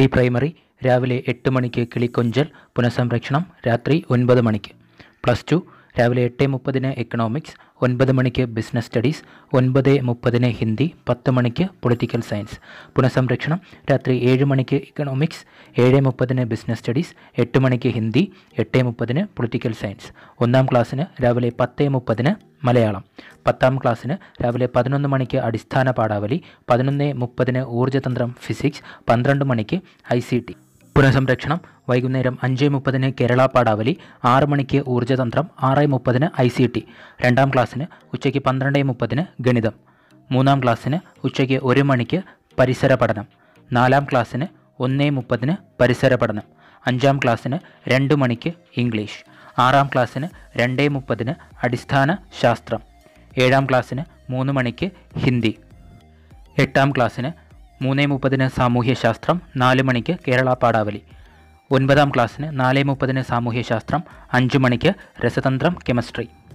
primary രാവിലെ എട്ട് മണിക്ക് കിളിക്കൊഞ്ചൽ പുനഃസംരക്ഷണം രാത്രി ഒൻപത് മണിക്ക് പ്ലസ് ടു രാവിലെ എട്ട് മുപ്പതിന് എക്കണോമിക്സ് ഒൻപത് മണിക്ക് ബിസിനസ് സ്റ്റഡീസ് ഒൻപത് മുപ്പതിന് ഹിന്ദി പത്ത് മണിക്ക് പൊളിറ്റിക്കൽ സയൻസ് പുനഃസംരക്ഷണം രാത്രി ഏഴ് മണിക്ക് ഇക്കണോമിക്സ് ഏഴ് മുപ്പതിന് ബിസിനസ് സ്റ്റഡീസ് എട്ട് മണിക്ക് ഹിന്ദി എട്ട് മുപ്പതിന് പൊളിറ്റിക്കൽ സയൻസ് ഒന്നാം ക്ലാസ്സിന് രാവിലെ പത്ത് മുപ്പതിന് മലയാളം പത്താം ക്ലാസ്സിന് രാവിലെ പതിനൊന്ന് മണിക്ക് അടിസ്ഥാന പാഠാവലി പതിനൊന്ന് മുപ്പതിന് ഊർജ്ജതന്ത്രം ഫിസിക്സ് പന്ത്രണ്ട് മണിക്ക് ഐ സി ടി പുനഃസംരക്ഷണം വൈകുന്നേരം അഞ്ച് മുപ്പതിന് കേരള പാഠാവലി ആറ് മണിക്ക് ഊർജ്ജതന്ത്രം ആറ് മുപ്പതിന് ഐ സി ടി രണ്ടാം ക്ലാസ്സിന് ഉച്ചയ്ക്ക് പന്ത്രണ്ട് മുപ്പതിന് ഗണിതം മൂന്നാം ക്ലാസ്സിന് ഉച്ചയ്ക്ക് ഒരു മണിക്ക് പരിസര പഠനം നാലാം ക്ലാസ്സിന് ഒന്ന് മുപ്പതിന് പരിസര പഠനം അഞ്ചാം ക്ലാസ്സിന് രണ്ട് മണിക്ക് ഇംഗ്ലീഷ് ആറാം ക്ലാസ്സിന് രണ്ട് മുപ്പതിന് അടിസ്ഥാന ശാസ്ത്രം ഏഴാം ക്ലാസ്സിന് മൂന്ന് മണിക്ക് ഹിന്ദി എട്ടാം ക്ലാസ്സിന് മൂന്ന് മുപ്പതിന് സാമൂഹ്യശാസ്ത്രം നാല് മണിക്ക് കേരള പാഠാവലി ഒൻപതാം ക്ലാസ്സിന് നാല് മുപ്പതിന് സാമൂഹ്യശാസ്ത്രം അഞ്ച് മണിക്ക് രസതന്ത്രം കെമിസ്ട്രി